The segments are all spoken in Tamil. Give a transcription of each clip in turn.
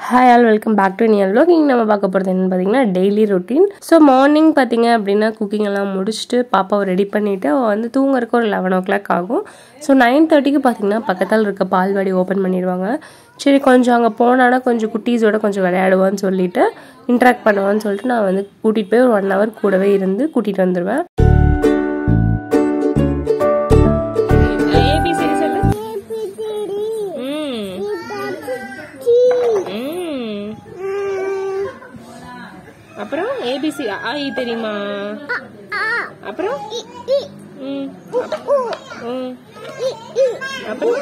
hi all welcome back to near vlog இங்கே நம்ம பார்க்க போகிறது என்னன்னு பார்த்தீங்கன்னா டெய்லி ரொட்டீன் ஸோ மார்னிங் பார்த்தீங்க அப்படின்னா குக்கிங் எல்லாம் முடிச்சுட்டு பாப்பாவை ரெடி பண்ணிவிட்டு அவள் வந்து தூங்குறதுக்கு ஒரு லெவன் ஓ கிளாக் ஆகும் ஸோ நைன் தேர்ட்டிக்கு பார்த்தீங்கன்னா பக்கத்தில் இருக்க பால்வாடி ஓப்பன் பண்ணிடுவாங்க சரி கொஞ்சம் அங்கே போனானா கொஞ்சம் குட்டீஸோட கொஞ்சம் விளையாடுவான்னு சொல்லிட்டு இன்ட்ராக்ட் பண்ணுவான்னு சொல்லிட்டு நான் வந்து கூட்டிகிட்டு போய் ஒரு ஒன் ஹவர் கூடவே இருந்து கூட்டிகிட்டு வந்துடுவேன் ஏபிசிடி சொல்லு ம் ம் அப்புறம் ஏபிசி ஆ இ தெரியுமா அப்புறம் ம் ம் அப்புறம்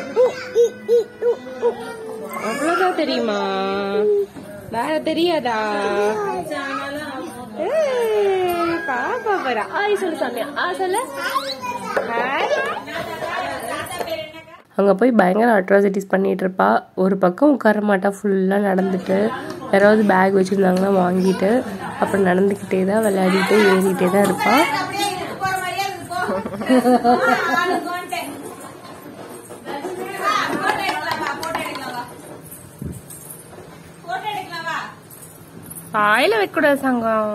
அவ்வளோதான் தெரியுமா வேற தெரியாதா ஏய், பாப்பா பாரு ஆய் சொல்லு சாமி ஆ சொல்லு ஹாய் அங்கே போய் பயங்கர அட்ராசிட்டிஸ் பண்ணிட்டு இருப்பா ஒரு பக்கம் உட்கார மாட்டா ஃபுல்லாக நடந்துட்டு யாராவது பேக் வச்சுருந்தாங்கன்னா வாங்கிட்டு அப்புறம் நடந்துக்கிட்டே தான் விளையாடிட்டு ஏறிட்டே தான் இருப்பா வாயில வைக்கக்கூடாது சங்கம்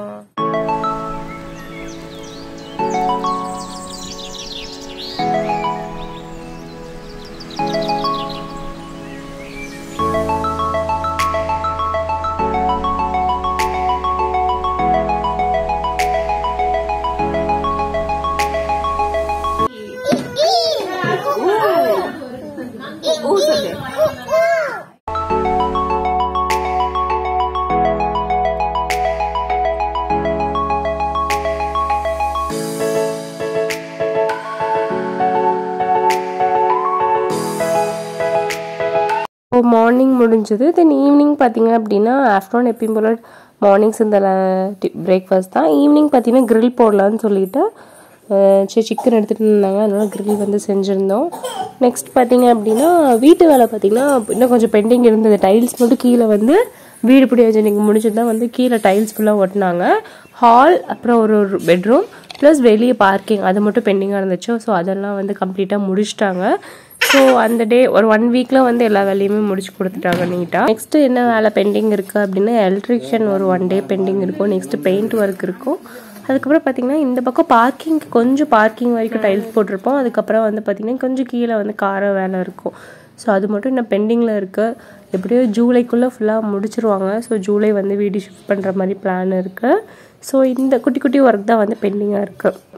ஊ சொல்லு ஸோ மார்னிங் முடிஞ்சது தென் ஈவினிங் பார்த்தீங்க அப்படின்னா ஆஃப்டர்நூன் எப்பயும் போல் மார்னிங்ஸ் இந்த பிரேக்ஃபாஸ்ட் தான் ஈவினிங் பார்த்தீங்கன்னா grill போடலான்னு சொல்லிட்டு அஹ், சரி சிக்கன் எடுத்துகிட்டு இருந்தாங்க அதனால grill வந்து செஞ்சுருந்தோம் நெக்ஸ்ட் பார்த்தீங்க அப்படின்னா வீட்டு வேலை பார்த்தீங்கன்னா இன்னும் கொஞ்சம் பெண்டிங் இருந்தது டைல்ஸ் மட்டும் கீழே வந்து வீடு பிடி வச்சு நீங்கள் முடிச்சது தான் வந்து கீழே டைல்ஸ் ஃபுல்லாக ஒட்டினாங்க ஹால் அப்புறம் ஒரு ஒரு பெட்ரூம் ப்ளஸ் வெளியே பார்க்கிங் அது மட்டும் பெண்டிங்காக இருந்துச்சு ஸோ அதெல்லாம் வந்து கம்ப்ளீட்டாக முடிச்சிட்டாங்க ஸோ அந்த டே ஒரு ஒன் வீக்கில் வந்து எல்லா வேலையுமே முடிச்சு கொடுத்துட்டாங்க நீட்டாக நெக்ஸ்ட் என்ன வேலை பெண்டிங் இருக்குது அப்படின்னா எலக்ட்ரிஷியன் ஒரு ஒன் டே பெண்டிங் இருக்கும் நெக்ஸ்ட் பெயிண்ட் ஒர்க் இருக்கும் அதுக்கப்புறம் பார்த்தீங்கன்னா இந்த பக்கம் பார்க்கிங் கொஞ்சம் பார்க்கிங் வரைக்கும் டைல்ஸ் போட்டிருப்போம் அதுக்கப்புறம் வந்து பார்த்தீங்கன்னா கொஞ்சம் கீழே வந்து கார வேலை இருக்கும் ஸோ அது மட்டும் இன்னும் பெண்டிங்கில் இருக்குது எப்படியோ ஜூலைக்குள்ளே ஃபுல்லாக முடிச்சிருவாங்க ஸோ ஜூலை வந்து வீடு ஷிஃப்ட் பண்ணுற மாதிரி பிளான் இருக்குது ஸோ இந்த குட்டி குட்டி ஒர்க் தான் வந்து பெண்டிங்காக இருக்குது